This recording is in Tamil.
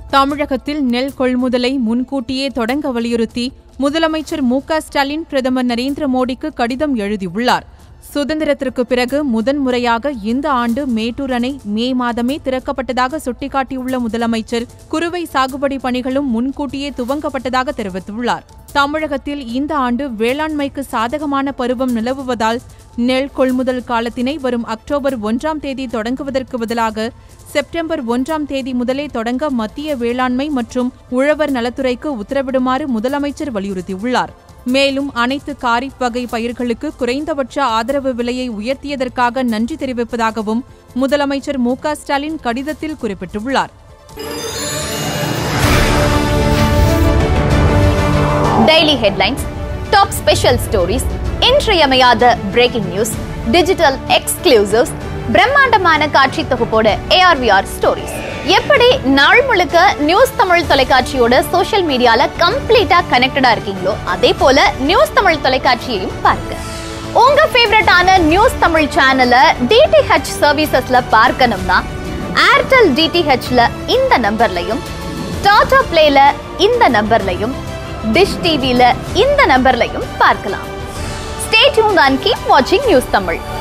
தமிழகத்தில் நெல் கொள்முதலை முன்கூட்டியே தொடங்க வலியுறுத்தி முதலமைச்சர் மு க ஸ்டாலின் பிரதமர் நரேந்திர மோடிக்கு கடிதம் எழுதியுள்ளார் சுதந்திரத்திற்கு பிறகு முதன்முறையாக இந்த ஆண்டு மேட்டூர் அணை மே மாதமே திறக்கப்பட்டதாக சுட்டிக்காட்டியுள்ள முதலமைச்சர் குறுவை சாகுபடி பணிகளும் முன்கூட்டியே துவங்கப்பட்டதாக தெரிவித்துள்ளார் தமிழகத்தில் இந்த ஆண்டு வேளாண்மைக்கு சாதகமான பருவம் நிலவுவதால் நெல் கொள்முதல் காலத்தினை வரும் அக்டோபர் ஒன்றாம் தேதி தொடங்குவதற்கு பதிலாக செப்டம்பர் ஒன்றாம் தேதி முதலே தொடங்க மத்திய வேளாண்மை மற்றும் உழவர் நலத்துறைக்கு உத்தரவிடுமாறு முதலமைச்சர் வலியுறுத்தியுள்ளார் மேலும் அனைத்து காரிப் வகை பயிர்களுக்கு குறைந்தபட்ச ஆதரவு விலையை உயர்த்தியதற்காக நன்றி தெரிவிப்பதாகவும் முதலமைச்சர் மு க ஸ்டாலின் கடிதத்தில் குறிப்பிட்டுள்ளார் daily headlines top special stories இன்றியமையாத பிரேக்கிங் நியூஸ் டிஜிட்டல் எக்ஸ்க்ளூசிவ்ஸ் பிரம்மாண்டமான காட்சி தொகுப்போட ஏஆர்விஆர் ஸ்டோரிஸ் எப்படி நாள் முழுக்க நியூஸ் தமிழ் தொலைக்காட்சியோட சோஷியல் மீடியால கம்ப்ளீட்டா கனெக்டடா இருக்கீங்களோ அதே போல நியூஸ் தமிழ் தொலைக்காட்சியையும் பாருங்க உங்க ஃபேவரட்டான நியூஸ் தமிழ் சேனலை டிடிஹெச் சர்வீசஸ்ல பார்க்கணும்னா ஏர்டெல் டிடிஹெச்ல இந்த நம்பர்லையும் டாடா பிளேல இந்த நம்பர்லையும் டிஷ் டிவில இந்த நம்பர்லையும் பார்க்கலாம் ஸ்டே டியூன் அண்ட் கீப் வாட்சிங் நியூஸ் தமிழ்